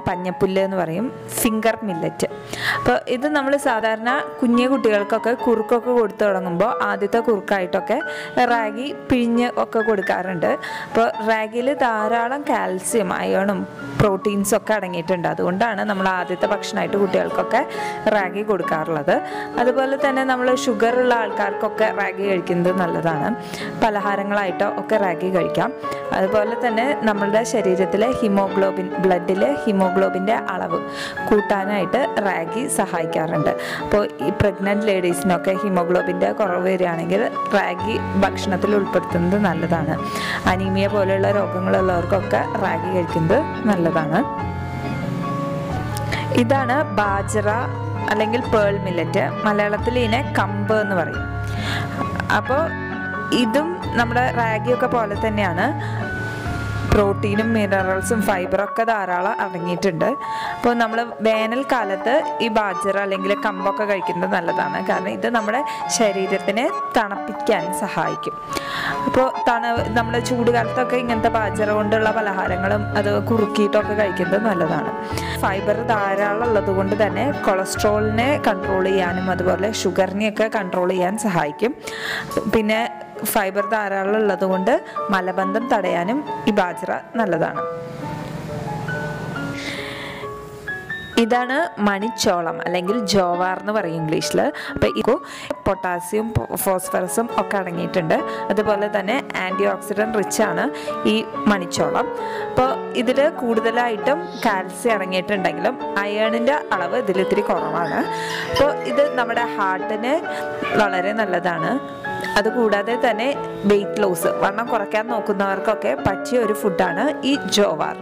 പഞ്ഞപ്പുല്ല് എന്ന് പറയും finger millet അപ്പോൾ ഇത് നമ്മൾ സാധാരണ കുഞ്ഞു കുട്ടികൾക്കൊക്കെ കുറുക്കൊക്കെ കൊടുത്തു തുടങ്ങുമ്പോൾ ആദ്യത്തെ കുറുക്കായിട്ടൊക്കെ റാഗി പിഴിഞ്ഞ് ഒക്കെ കൊടുക്കാറുണ്ട് അപ്പോൾ റാഗിയിൽ ധാരാളം കാൽസ്യം അയണും പ്രോട്ടീൻസും ഒക്കെ അടങ്ങിയിട്ടുണ്ട് അതുകൊണ്ടാണ് നമ്മൾ ആദ്യത്തെ ഭക്ഷണമായിട്ട് കുട്ടികൾക്കൊക്കെ റാഗി കൊടുക്കാറുള്ളത് അതുപോലെ തന്നെ നമ്മൾ ഷുഗർ ഉള്ള ആൾക്കാർക്കൊക്കെ റാഗി കഴിക്കുന്നത് നല്ലതാണ് പലഹാരങ്ങളായിട്ടോ ഒക്കെ റാഗി കഴിക്കാം അതുപോലെ തന്നെ നമ്മളുടെ ശരീരത്തിലെ ഹിമോഗ്ലോബിൻ ബ്ലഡിൽ ഹിമോഗ്ലോബിൻ്റെ അളവ് കൂട്ടാനായിട്ട് റാഗി സഹായിക്കാറുണ്ട് അപ്പോൾ ഈ പ്രഗ്നൻറ്റ് ലേഡീസിനൊക്കെ ഹിമോഗ്ലോബിൻ്റെ കുറവ് വരികയാണെങ്കിൽ റാഗി ഭക്ഷണത്തിൽ ഉൾപ്പെടുത്തുന്നത് നല്ലതാണ് അനീമിയ പോലെയുള്ള രോഗങ്ങളുള്ളവർക്കൊക്കെ റാഗി കഴിക്കുന്നത് നല്ലതാണ് ഇതാണ് ബാജറ അല്ലെങ്കിൽ പേൾ മില്ലറ്റ് മലയാളത്തിൽ ഇതിനെ കമ്പ് എന്ന് പറയും അപ്പോൾ ഇതും നമ്മുടെ റാഗിയൊക്കെ പോലെ തന്നെയാണ് പ്രോട്ടീനും മിനറൽസും ഫൈബറൊക്കെ ധാരാളം അടങ്ങിയിട്ടുണ്ട് അപ്പോൾ നമ്മൾ വേനൽക്കാലത്ത് ഈ ബാജറ അല്ലെങ്കിൽ കമ്പൊക്കെ കഴിക്കുന്നത് നല്ലതാണ് കാരണം ഇത് നമ്മുടെ ശരീരത്തിനെ തണുപ്പിക്കാൻ സഹായിക്കും അപ്പോൾ തണ നമ്മൾ ചൂടുകാലത്തൊക്കെ ഇങ്ങനത്തെ ബാജറ കൊണ്ടുള്ള പലഹാരങ്ങളും അത് കുറുക്കിയിട്ടൊക്കെ കഴിക്കുന്നത് നല്ലതാണ് ഫൈബർ ധാരാളം ഉള്ളത് കൊണ്ട് തന്നെ കൊളസ്ട്രോളിനെ കൺട്രോൾ ചെയ്യാനും അതുപോലെ ഷുഗറിനെയൊക്കെ കൺട്രോൾ ചെയ്യാൻ സഹായിക്കും പിന്നെ ഫൈബർ ധാരാളം ഉള്ളത് കൊണ്ട് മലബന്ധം തടയാനും ഈ ബാജ്ര നല്ലതാണ് ഇതാണ് മണിച്ചോളം അല്ലെങ്കിൽ ജോവാർ എന്ന് പറയും ഇംഗ്ലീഷിൽ അപ്പോൾ ഇത് പൊട്ടാസ്യം ഫോസ്ഫറസും ഒക്കെ അടങ്ങിയിട്ടുണ്ട് അതുപോലെ തന്നെ ആൻറ്റി ഓക്സിഡൻറ്റ് റിച്ച് ആണ് ഈ മണിച്ചോളം അപ്പോൾ ഇതിൽ കൂടുതലായിട്ടും കാൽസ്യം അടങ്ങിയിട്ടുണ്ടെങ്കിലും അയേണിൻ്റെ അളവ് ഇതിൽ ഇത്തിരി കുറവാണ് അപ്പോൾ ഇത് നമ്മുടെ ഹാർട്ടിന് വളരെ നല്ലതാണ് അതുകൂടാതെ തന്നെ വെയിറ്റ് ലോസ് വണ്ണം കുറയ്ക്കാൻ നോക്കുന്നവർക്കൊക്കെ പറ്റിയ ഒരു ഫുഡാണ് ഈ ജോവാർ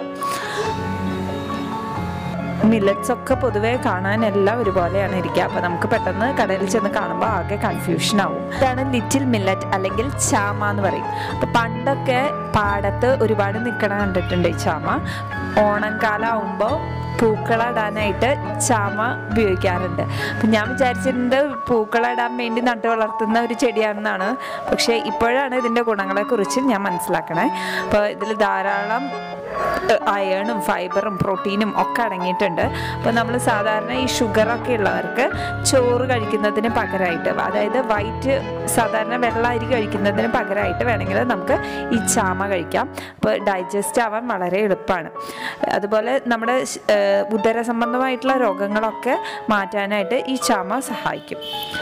മില്ലറ്റ്സ് ഒക്കെ പൊതുവേ കാണാൻ എല്ലാം ഒരുപോലെയാണ് ഇരിക്കുക അപ്പോൾ നമുക്ക് പെട്ടെന്ന് കടയിൽ ചെന്ന് കാണുമ്പോൾ ആകെ കൺഫ്യൂഷൻ ആവും ഇതാണ് ലിറ്റിൽ മില്ലറ്റ് അല്ലെങ്കിൽ ചാമ എന്ന് പറയും അപ്പോൾ പണ്ടൊക്കെ പാടത്ത് ഒരുപാട് നിൽക്കണ കണ്ടിട്ടുണ്ട് ഈ ചാമ ഓണംകാലം ആവുമ്പോൾ പൂക്കളിടാനായിട്ട് ചാമ ഉപയോഗിക്കാറുണ്ട് അപ്പം ഞാൻ വിചാരിച്ചിട്ടുണ്ട് പൂക്കളിടാൻ വേണ്ടി നട്ടു വളർത്തുന്ന ഒരു ചെടിയാണെന്നാണ് പക്ഷേ ഇപ്പോഴാണ് ഇതിൻ്റെ ഗുണങ്ങളെക്കുറിച്ച് ഞാൻ മനസ്സിലാക്കണേ അപ്പോൾ ഇതിൽ ധാരാളം അയേണും ഫൈബറും പ്രോട്ടീനും ഒക്കെ അടങ്ങിയിട്ടുണ്ട് അപ്പോൾ നമ്മൾ സാധാരണ ഈ ഷുഗറൊക്കെ ഉള്ളവർക്ക് ചോറ് കഴിക്കുന്നതിന് പകരമായിട്ട് അതായത് വൈറ്റ് സാധാരണ വെള്ള അരി കഴിക്കുന്നതിന് പകരമായിട്ട് വേണമെങ്കിൽ നമുക്ക് ഈ ചാമ കഴിക്കാം അപ്പോൾ ഡൈജസ്റ്റ് ആവാൻ വളരെ എളുപ്പമാണ് അതുപോലെ നമ്മുടെ ഉദര സംബന്ധമായിട്ടുള്ള രോഗങ്ങളൊക്കെ മാറ്റാനായിട്ട് ഈ ചാമ സഹായിക്കും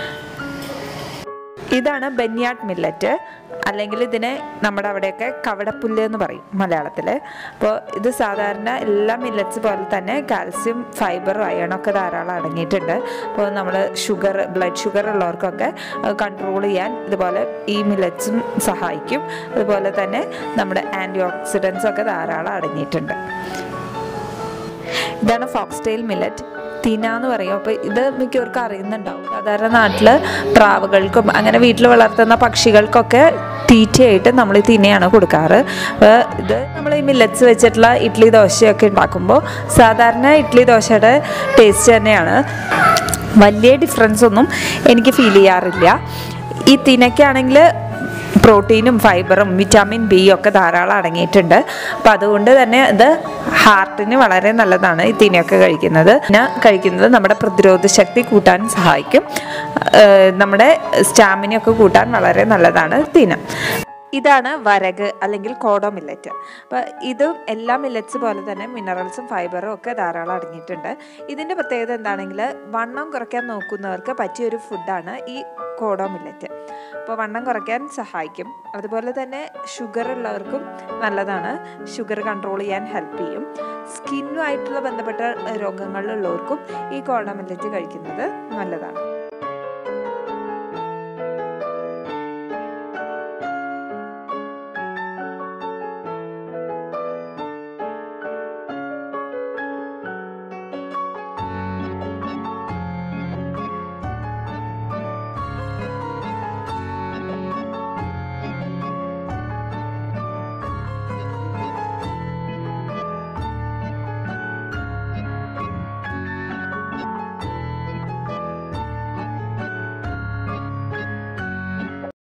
ഇതാണ് ബെന്യാട്ട് മില്ലറ്റ് അല്ലെങ്കിൽ ഇതിനെ നമ്മുടെ അവിടെയൊക്കെ കവടപ്പുല്ല് എന്ന് പറയും മലയാളത്തിൽ അപ്പോൾ ഇത് സാധാരണ എല്ലാ മില്ലറ്റ്സ് പോലെ തന്നെ കാൽസ്യം ഫൈബർ അയണൊക്കെ ധാരാളം അടങ്ങിയിട്ടുണ്ട് അപ്പോൾ നമ്മൾ ഷുഗർ ബ്ലഡ് ഷുഗർ ഉള്ളവർക്കൊക്കെ കൺട്രോൾ ചെയ്യാൻ ഇതുപോലെ ഈ മില്ലറ്റ്സും സഹായിക്കും അതുപോലെ തന്നെ നമ്മുടെ ആൻറ്റി ഓക്സിഡൻസ് ഒക്കെ ധാരാളം അടങ്ങിയിട്ടുണ്ട് ഇതാണ് ഫോക്സ്റ്റെയിൽ മില്ലറ്റ് തിന എന്ന് പറയും അപ്പോൾ ഇത് മിക്കവർക്കും അറിയുന്നുണ്ടാവും സാധാരണ നാട്ടിൽ പ്രാവുകൾക്കും അങ്ങനെ വീട്ടിൽ വളർത്തുന്ന പക്ഷികൾക്കൊക്കെ തീറ്റയായിട്ട് നമ്മൾ ഈ തിനയാണ് കൊടുക്കാറ് അപ്പോൾ ഇത് നമ്മൾ ഈ മില്ലറ്റ്സ് വെച്ചിട്ടുള്ള ഇഡ്ഡലി ദോശയൊക്കെ ഉണ്ടാക്കുമ്പോൾ സാധാരണ ഇഡ്ഡലി ദോശയുടെ ടേസ്റ്റ് തന്നെയാണ് വലിയ ഡിഫറൻസ് ഒന്നും എനിക്ക് ഫീൽ ചെയ്യാറില്ല ഈ തിനയ്ക്കാണെങ്കിൽ പ്രോട്ടീനും ഫൈബറും വിറ്റാമിൻ ബി ഒക്കെ ധാരാളം അടങ്ങിയിട്ടുണ്ട് അപ്പം അതുകൊണ്ട് തന്നെ ഇത് ഹാർട്ടിന് വളരെ നല്ലതാണ് ഈ തിനയൊക്കെ കഴിക്കുന്നത് പിന്നെ കഴിക്കുന്നത് നമ്മുടെ പ്രതിരോധ ശക്തി കൂട്ടാൻ സഹായിക്കും നമ്മുടെ സ്റ്റാമിനയൊക്കെ കൂട്ടാൻ വളരെ നല്ലതാണ് തിന ഇതാണ് വരക് അല്ലെങ്കിൽ കോഡോ മില്ലറ്റ് അപ്പോൾ ഇതും എല്ലാ മില്ലറ്റ്സ് പോലെ തന്നെ മിനറൽസും ഫൈബറും ഒക്കെ ധാരാളം അടങ്ങിയിട്ടുണ്ട് ഇതിൻ്റെ പ്രത്യേകത എന്താണെങ്കിൽ വണ്ണം കുറയ്ക്കാൻ നോക്കുന്നവർക്ക് പറ്റിയൊരു ഫുഡാണ് ഈ കോഡോ മില്ലറ്റ് അപ്പോൾ വണ്ണം കുറയ്ക്കാൻ സഹായിക്കും അതുപോലെ തന്നെ ഷുഗർ ഉള്ളവർക്കും നല്ലതാണ് ഷുഗർ കൺട്രോൾ ചെയ്യാൻ ഹെൽപ്പ് ചെയ്യും സ്കിന്നുമായിട്ടുള്ള ബന്ധപ്പെട്ട രോഗങ്ങളിലുള്ളവർക്കും ഈ കോഡോ മില്ലറ്റ് കഴിക്കുന്നത് നല്ലതാണ്